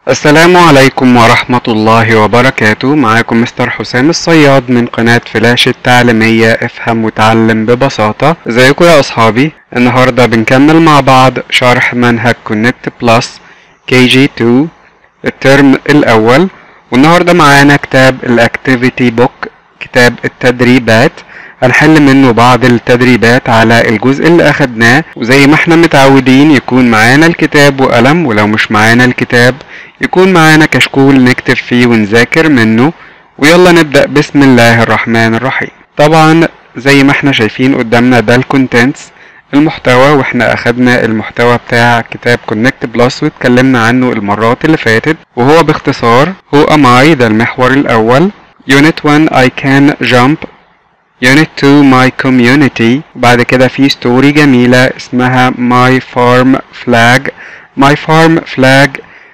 السلام عليكم ورحمة الله وبركاته معاكم مستر حسام الصياد من قناة فلاش التعليمية افهم وتعلم ببساطة ازيكم يا اصحابي النهاردة بنكمل مع بعض شرح منهج كونكت بلس كي جي 2 الترم الاول والنهاردة معانا كتاب الاكتيفيتي بوك كتاب التدريبات هنحل منه بعض التدريبات على الجزء اللي اخدناه وزي ما احنا متعودين يكون معانا الكتاب وقلم ولو مش معانا الكتاب يكون معانا كشكول نكتب فيه ونذاكر منه ويلا نبدأ بسم الله الرحمن الرحيم طبعا زي ما احنا شايفين قدامنا ده الكونتنتس المحتوى واحنا اخدنا المحتوى بتاع كتاب كونكت بلس واتكلمنا عنه المرات اللي فاتت وهو باختصار هو am I ده المحور الاول Unit 1 I can jump Unit 2 My Community بعد كده في ستوري جميلة اسمها My Farm Flag My Farm Flag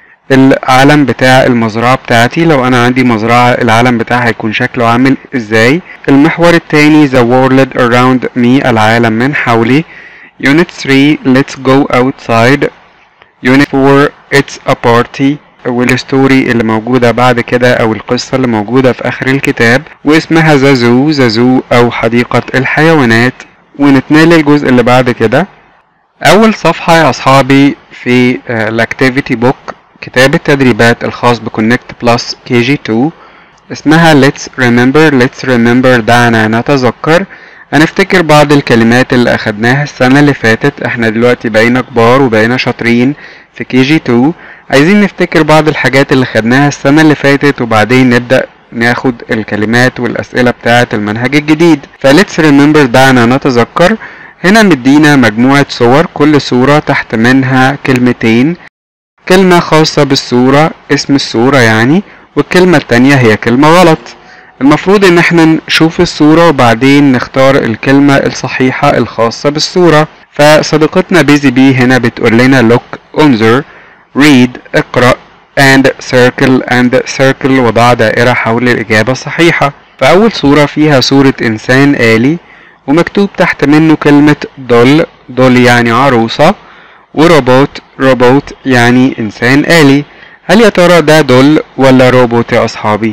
العلم بتاع المزرعة بتاعتي لو أنا عندي مزرعة العلم بتاعها هيكون شكله عامل ازاي المحور التاني The World Around Me العالم من حولي Unit 3 Let's Go Outside Unit 4 It's a Party والستوري اللي موجودة بعد كده أو القصة اللي موجودة في آخر الكتاب واسمها زازو زازو أو حديقة الحيوانات ونتنقل للجزء اللي بعد كده أول صفحة يا أصحابي في الأكتيفيتي بوك كتاب التدريبات الخاص بكونكت بلس كي جي 2 اسمها Let's Remember Let's Remember دعنا نتذكر هنفتكر بعض الكلمات اللي أخدناها السنة اللي فاتت احنا دلوقتي بقينا كبار وبقينا شاطرين في كي جي 2 عايزين نفتكر بعض الحاجات اللي خدناها السنة اللي فاتت وبعدين نبدأ ناخد الكلمات والأسئلة بتاعة المنهج الجديد فليتس ريمبر دعنا نتذكر هنا مدينا مجموعة صور كل صورة تحت منها كلمتين كلمة خاصة بالصورة اسم الصورة يعني والكلمة التانية هي كلمة غلط المفروض ان احنا نشوف الصورة وبعدين نختار الكلمة الصحيحة الخاصة بالصورة فصديقتنا بيزي بي هنا بتقول لنا look انظر read اقرأ and circle and circle وضع دائرة حول الإجابة الصحيحة فأول صورة فيها صورة إنسان آلي ومكتوب تحت منه كلمة دول دول يعني عروسة وروبوت روبوت يعني إنسان آلي هل يا ترى ده دول ولا روبوت يا أصحابي؟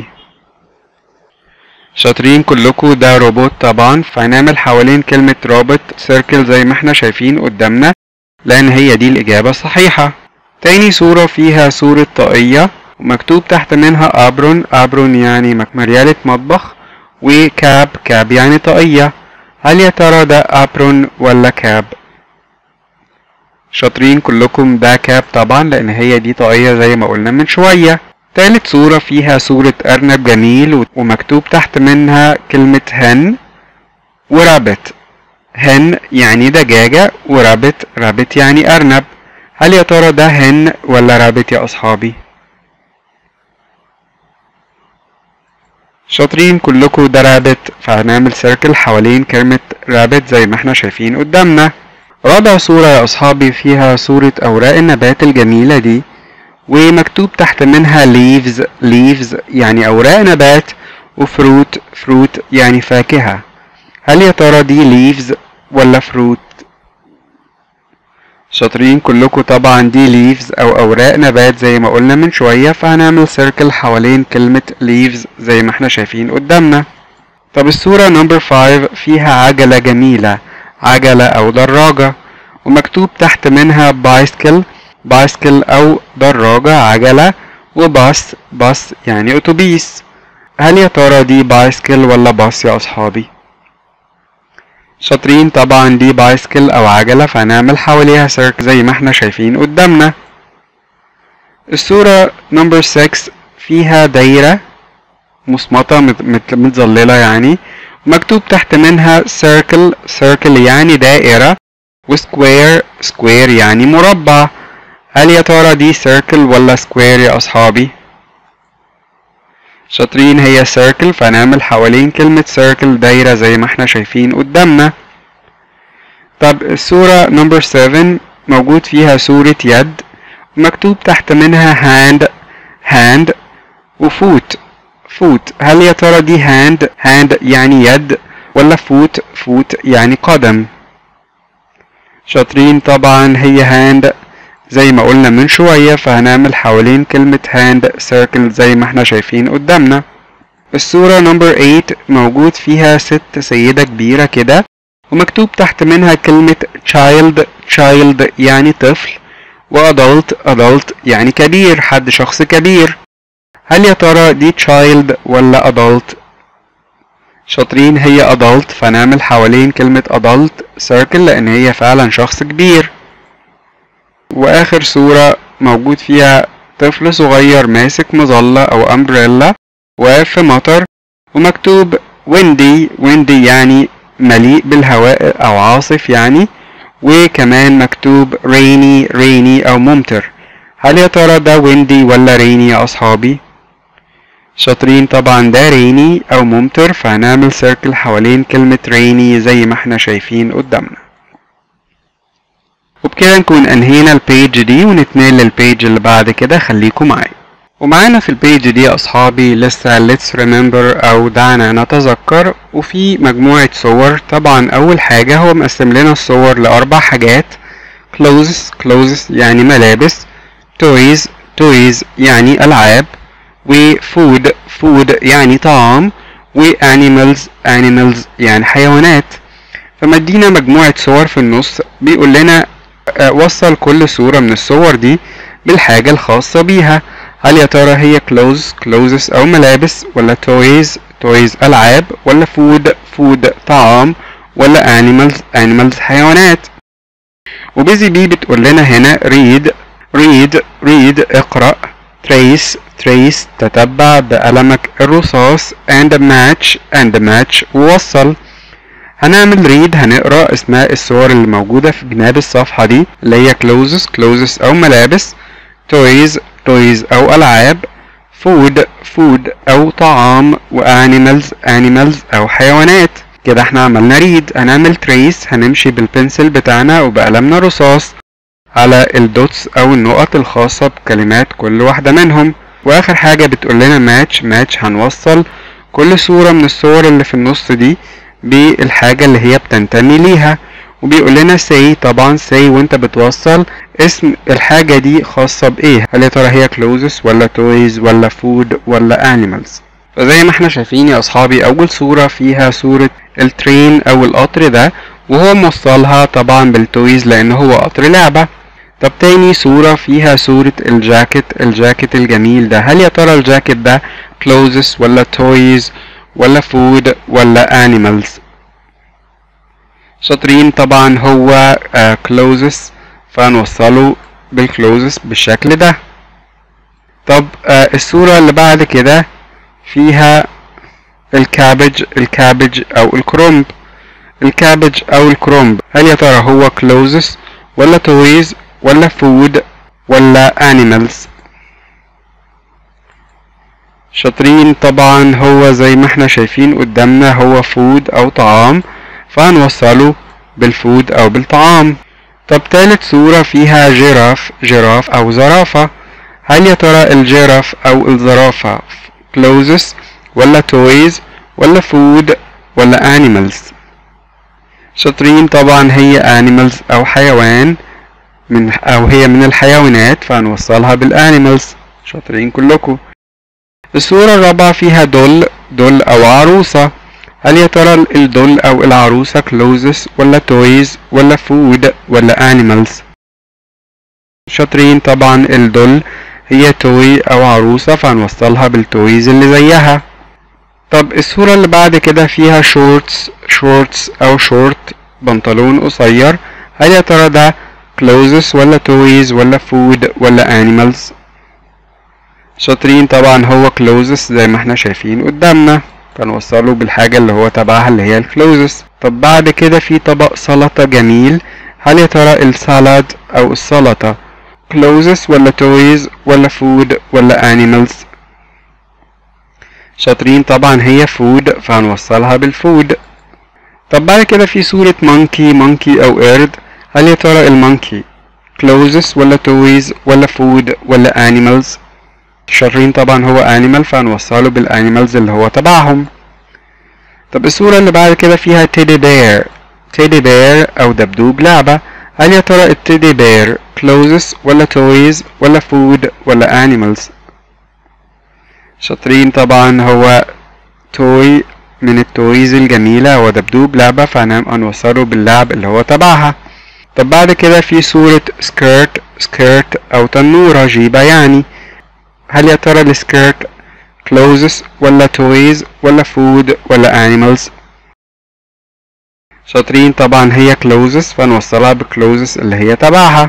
شاطرين كلكم ده روبوت طبعا فهنعمل حوالين كلمة روبوت سيركل زي ما احنا شايفين قدامنا لأن هي دي الإجابة الصحيحة تاني صورة فيها صورة طاقية ومكتوب تحت منها أبرون أبرون يعني مريالة مطبخ وكاب كاب يعني طاقية هل يا ترى ده أبرون ولا كاب شاطرين كلكم ده كاب طبعا لأن هي دي طاقية زي ما قلنا من شوية تالت صورة فيها صورة أرنب جميل ومكتوب تحت منها كلمة هن ورابت هن يعني دجاجة ورابت رابت يعني أرنب هل يا ترى ده هن ولا رابت يا أصحابي؟ شاطرين كلكم ده رابت فهنعمل سيركل حوالين كلمة رابت زي ما احنا شايفين قدامنا رابع صورة يا أصحابي فيها صورة أوراق النبات الجميلة دي ومكتوب تحت منها leaves leaves يعني أوراق نبات وفروت فروت يعني فاكهة هل يا ترى دي leaves ولا فروت شاطرين كلكم طبعا دي leaves أو أوراق نبات زي ما قلنا من شوية فهنعمل سيركل حوالين كلمة leaves زي ما احنا شايفين قدامنا طب الصورة نمبر 5 فيها عجلة جميلة عجلة أو دراجة ومكتوب تحت منها bicycle بايسكل أو دراجة عجلة وباص باص يعني أتوبيس هل يا ترى دي بايسكل ولا باص يا أصحابي؟ شاطرين طبعا دي بايسكل أو عجلة فهنعمل حواليها سيرك زي ما احنا شايفين قدامنا الصورة نمبر 6 فيها دايرة مصمتة متظللة يعني مكتوب تحت منها circle circle يعني دائرة وسكوير سكوير يعني مربع هل يا ترى دي سيركل ولا سكوير يا أصحابي؟ شاطرين هي سيركل فنعمل حوالين كلمة سيركل دايرة زي ما احنا شايفين قدامنا طب الصورة نمبر 7 موجود فيها صورة يد مكتوب تحت منها هاند هاند وفوت فوت هل يا ترى دي هاند هاند يعني يد ولا فوت فوت يعني قدم شاطرين طبعا هي هاند زي ما قلنا من شوية فهنعمل حوالين كلمة hand circle زي ما احنا شايفين قدامنا الصورة نمبر 8 موجود فيها ست سيدة كبيرة كده ومكتوب تحت منها كلمة child child يعني طفل و adult adult يعني كبير حد شخص كبير هل يا ترى دي child ولا adult شاطرين هي adult فنعمل حوالين كلمة adult circle لأن هي فعلا شخص كبير وآخر صورة موجود فيها طفل صغير ماسك مظلة أو umbrella واقف في مطر ومكتوب windy windy يعني مليء بالهواء أو عاصف يعني وكمان مكتوب rainy rainy أو ممطر هل يا ترى ده windy ولا rainy يا أصحابي؟ شاطرين طبعا ده rainy أو ممطر فهنعمل سيركل حوالين كلمة rainy زي ما احنا شايفين قدامنا وبكده نكون انهينا البيج دي ونتنقل للبيج اللي بعد كده خليكم معايا ومعانا في البيج دي يا اصحابي لسه let's remember او دعنا نتذكر وفي مجموعة صور طبعا اول حاجة هو مقسم لنا الصور لاربع حاجات clothes clothes يعني ملابس toys toys يعني العاب وفود فود يعني طعام وانيمالز animals يعني حيوانات فمدينا مجموعة صور في النص بيقول لنا وصل كل صورة من الصور دي بالحاجة الخاصة بيها هل يا ترى هي clothes clothes أو ملابس ولا toys toys ألعاب ولا food food طعام ولا animals animals حيوانات وبيزي بي بتقول لنا هنا read read read اقرأ trace trace تتبع بقلمك الرصاص and match and match ووصل هنعمل ريد هنقرا اسماء الصور اللي موجوده في جناب الصفحه دي اللي هي clothes clothes او ملابس toys toys او العاب food food او طعام وانيمالز animals او حيوانات كده احنا عملنا ريد هنعمل تريس هنمشي بالبنسل بتاعنا وبقلمنا رصاص على الدوتس او النقط الخاصة بكلمات كل واحدة منهم واخر حاجة بتقول لنا ماتش ماتش هنوصل كل صورة من الصور اللي في النص دي بالحاجة اللي هي بتنتمي ليها وبيقول لنا say طبعا say وانت بتوصل اسم الحاجة دي خاصة بايه هل يا ترى هي clothes ولا toys ولا food ولا animals فزي ما احنا شايفين يا اصحابي اول صورة فيها صورة الترين او القطر ده وهو موصلها طبعا بالتويز لان هو قطر لعبة طب تاني صورة فيها صورة الجاكيت الجاكيت الجميل ده هل يا ترى الجاكيت ده clothes ولا toys ولا food ولا animals شاطرين طبعا هو uh, clothes فهنوصله بالclothes بالشكل ده طب uh, الصورة اللي بعد كده فيها الكابج الكابج او الكرومب الكابج او الكرومب هل يا ترى هو clothes ولا toys ولا food ولا animals شاطرين طبعا هو زي ما احنا شايفين قدامنا هو فود او طعام فهنوصله بالفود او بالطعام طب تالت صورة فيها جراف جراف او زرافة هل يا ترى الجراف او الزرافة clothes ولا toys ولا food ولا animals شاطرين طبعا هي animals او حيوان من او هي من الحيوانات فهنوصلها بالانيمالز شاطرين كلكم الصورة الرابعة فيها دول دول او عروسة هل يا ترى الدول او العروسة clothes ولا toys ولا food ولا animals شاطرين طبعا الدول هي توي او عروسة فهنوصلها بالتويز اللي زيها طب الصورة اللي بعد كده فيها شورتس شورتس او شورت بنطلون قصير هل يا ترى ده clothes ولا toys ولا food ولا animals شاطرين طبعا هو clothes زي ما احنا شايفين قدامنا فنوصله بالحاجة اللي هو تبعها اللي هي الكلوزس طب بعد كده في طبق سلطة جميل هل يا ترى السالاد او السلطة clothes ولا toys ولا food ولا animals شاطرين طبعا هي food فهنوصلها بالفود طب بعد كده في صورة monkey monkey او قرد هل يا ترى المونكي clothes ولا toys ولا food ولا animals شاطرين طبعا هو animal فهنوصله بالانيمالز اللي هو تبعهم طب الصورة اللي بعد كده فيها teddy bear teddy bear او دبدوب لعبة هل يا ترى التيدي بير clothes ولا toys ولا food ولا animals شاطرين طبعا هو توي من التويز الجميلة هو دبدوب لعبة فهنوصله باللعب اللي هو تبعها طب بعد كده في صورة سكيرت سكيرت أو تنورة جيبة يعني هل يا ترى السكيرت clothes ولا toys ولا food ولا animals شاطرين طبعا هي clothes فنوصلها بclothes اللي هي تبعها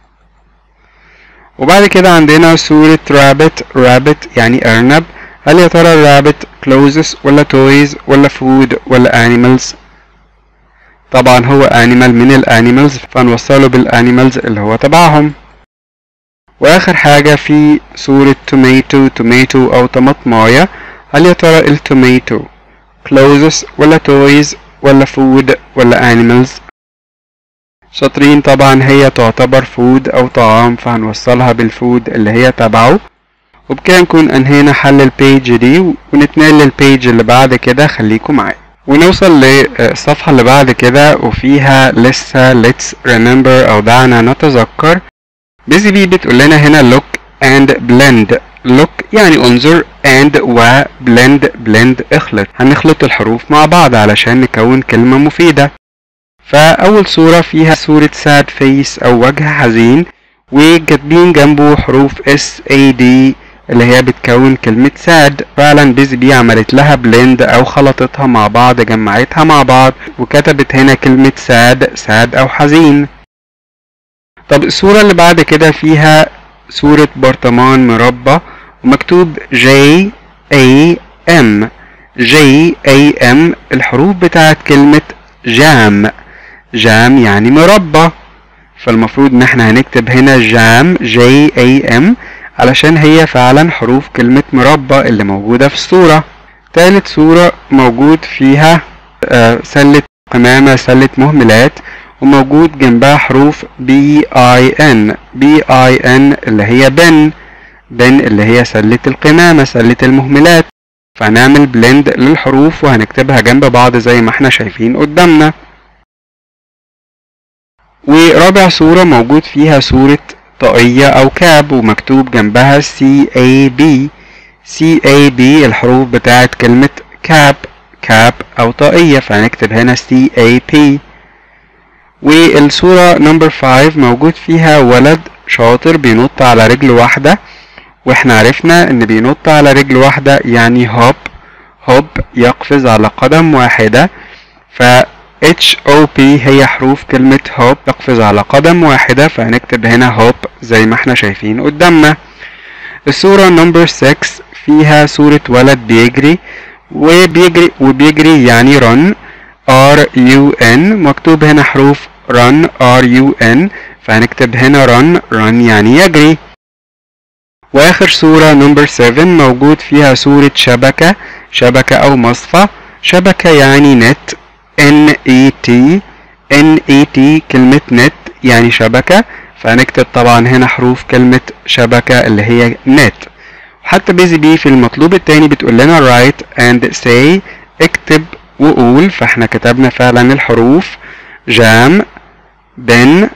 وبعد كده عندنا صورة rabbit rabbit يعني أرنب هل يا ترى rabbit clothes ولا toys ولا food ولا animals طبعا هو animal من الانيمالز فنوصله بالانيمالز اللي هو تبعهم واخر حاجة في صورة توميتو توميتو او طماطماية هل يا ترى التوميتو clothes ولا toys ولا food ولا animals شاطرين طبعا هي تعتبر فود او طعام فهنوصلها بالفود اللي هي تبعه وبكده نكون انهينا حل البيج دي ونتنقل للبيج اللي بعد كده خليكم معايا ونوصل للصفحة اللي بعد كده وفيها لسه let's remember او دعنا نتذكر بيزي بي بتقول لنا هنا look and blend look يعني انظر and و blend blend اخلط هنخلط الحروف مع بعض علشان نكون كلمة مفيدة فأول صورة فيها صورة sad face أو وجه حزين وكاتبين جنبه حروف S A D اللي هي بتكون كلمة sad فعلا بيزي بي عملت لها بلند أو خلطتها مع بعض جمعتها مع بعض وكتبت هنا كلمة sad sad أو حزين طب الصورة اللي بعد كده فيها صورة برطمان مربى ومكتوب J A M J A M الحروف بتاعت كلمة جام جام يعني مربى فالمفروض ان احنا هنكتب هنا جام جي اي ام علشان هي فعلا حروف كلمة مربى اللي موجودة في الصورة تالت صورة موجود فيها آه سلة قمامة سلة مهملات وموجود جنبها حروف بي اي ان بي اي ان اللي هي بن بن اللي هي سلة القمامة سلة المهملات فهنعمل بلند للحروف وهنكتبها جنب بعض زي ما احنا شايفين قدامنا ورابع صورة موجود فيها صورة طاقية أو كاب ومكتوب جنبها C A B C A B الحروف بتاعت كلمة كاب كاب أو طاقية فهنكتب هنا C A P والصورة نمبر 5 موجود فيها ولد شاطر بينط على رجل واحدة واحنا عرفنا ان بينط على رجل واحدة يعني هوب هوب يقفز على قدم واحدة ف H O P هي حروف كلمة هوب تقفز على قدم واحدة فهنكتب هنا هوب زي ما احنا شايفين قدامنا الصورة نمبر 6 فيها صورة ولد بيجري وبيجري وبيجري يعني run R U N مكتوب هنا حروف run R U N فهنكتب هنا run run يعني يجري واخر صورة نمبر 7 موجود فيها صورة شبكة شبكة او مصفى شبكة يعني نت N E T N E T كلمة نت يعني شبكة فهنكتب طبعا هنا حروف كلمة شبكة اللي هي نت حتى بيزي بي في المطلوب التاني بتقول لنا write and say اكتب وقول فاحنا كتبنا فعلا الحروف جام بن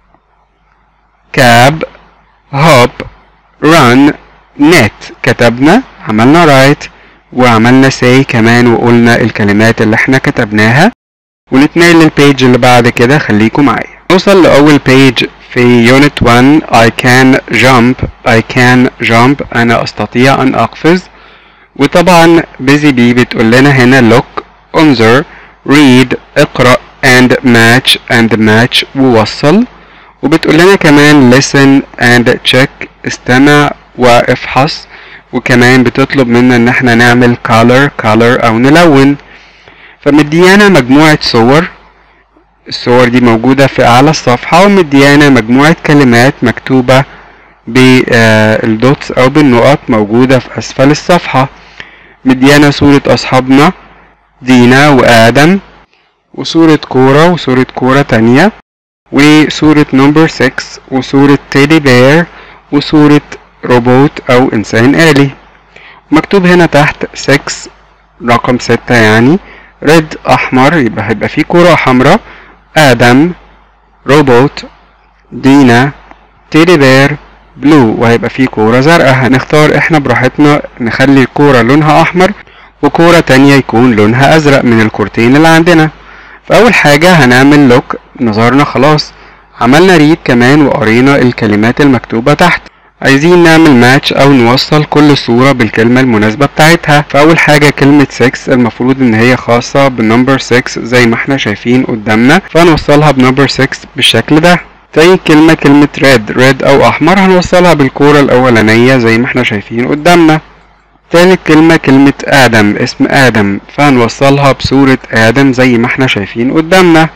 كاب هوب run net كتبنا عملنا write وعملنا say كمان وقلنا الكلمات اللي احنا كتبناها ونتنقل للبيج اللي بعد كده خليكم معايا نوصل لأول بيج في unit 1 I can jump I can jump أنا أستطيع أن أقفز وطبعا بيزي بي بتقول لنا هنا look انظر read اقرأ and match and match ووصل وبتقول لنا كمان listen and check استمع وافحص وكمان بتطلب منا ان احنا نعمل color color او نلون فمديانا مجموعة صور الصور دي موجودة في اعلى الصفحة ومديانا مجموعة كلمات مكتوبة بالدوتس او بالنقط موجودة في اسفل الصفحة مديانا صورة اصحابنا دينا وادم وصورة كورة وصورة كورة تانية وصورة نمبر 6 وصورة تيدي بير وصورة روبوت أو إنسان آلي مكتوب هنا تحت 6 رقم 6 يعني ريد أحمر يبقى هيبقى فيه كرة حمراء آدم روبوت دينا تيدي بير بلو وهيبقى فيه كورة زرقاء هنختار احنا براحتنا نخلي الكورة لونها احمر وكورة تانية يكون لونها ازرق من الكورتين اللي عندنا فاول حاجة هنعمل لوك نظرنا خلاص عملنا ريد كمان وقرينا الكلمات المكتوبة تحت عايزين نعمل ماتش او نوصل كل صورة بالكلمة المناسبة بتاعتها فاول حاجة كلمة 6 المفروض ان هي خاصة بالنمبر 6 زي ما احنا شايفين قدامنا فهنوصلها بنمبر 6 بالشكل ده تاني كلمة كلمة ريد ريد او احمر هنوصلها بالكورة الاولانية زي ما احنا شايفين قدامنا تالت كلمة كلمة آدم اسم آدم فهنوصلها بصورة آدم زي ما احنا شايفين قدامنا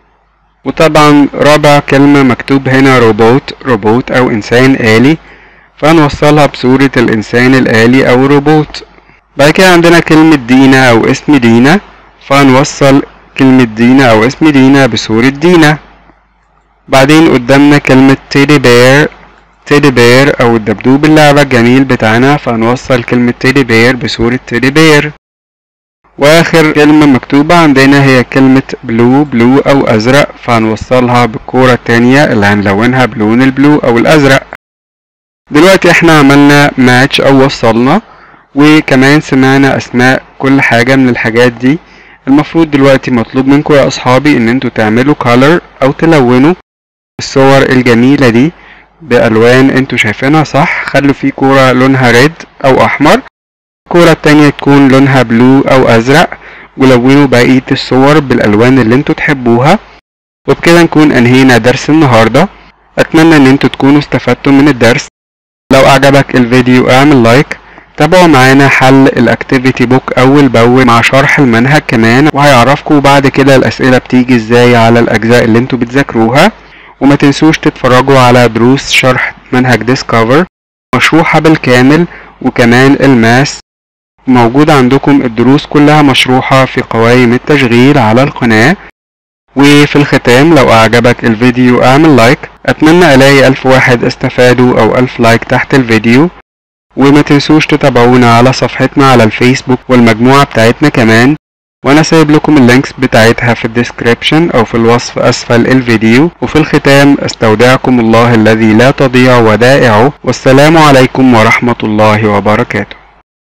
وطبعا رابع كلمة مكتوب هنا روبوت روبوت أو إنسان آلي فهنوصلها بصورة الإنسان الآلي أو روبوت بعد كده عندنا كلمة دينا أو اسم دينا فهنوصل كلمة دينا أو اسم دينا بصورة دينا بعدين قدامنا كلمة تيدي بير تيدي بير أو الدبدوب اللعبة الجميل بتاعنا فهنوصل كلمة تيدي بير بصورة تيدي بير واخر كلمة مكتوبة عندنا هي كلمة بلو بلو او ازرق فهنوصلها بالكورة التانية اللي هنلونها بلون البلو او الازرق دلوقتي احنا عملنا ماتش او وصلنا وكمان سمعنا اسماء كل حاجة من الحاجات دي المفروض دلوقتي مطلوب منكم يا اصحابي ان انتوا تعملوا color او تلونوا الصور الجميلة دي بالوان انتوا شايفينها صح خلوا في كورة لونها ريد او احمر الكورة التانية تكون لونها بلو أو أزرق ولونوا بقية الصور بالألوان اللي انتوا تحبوها وبكده نكون أنهينا درس النهاردة أتمنى إن انتوا تكونوا استفدتوا من الدرس لو أعجبك الفيديو اعمل لايك تابعوا معانا حل الاكتيفيتي بوك أول بأول مع شرح المنهج كمان وهيعرفكم بعد كده الأسئلة بتيجي ازاي على الأجزاء اللي انتوا بتذاكروها وما تنسوش تتفرجوا على دروس شرح منهج ديسكفر مشروحة بالكامل وكمان الماس موجود عندكم الدروس كلها مشروحة في قوائم التشغيل على القناة وفي الختام لو أعجبك الفيديو اعمل لايك أتمنى ألاقي ألف واحد استفادوا أو ألف لايك تحت الفيديو وما تنسوش تتابعونا على صفحتنا على الفيسبوك والمجموعة بتاعتنا كمان وانا سايب لكم اللينكس بتاعتها في الديسكريبشن او في الوصف اسفل الفيديو وفي الختام استودعكم الله الذي لا تضيع ودائعه والسلام عليكم ورحمة الله وبركاته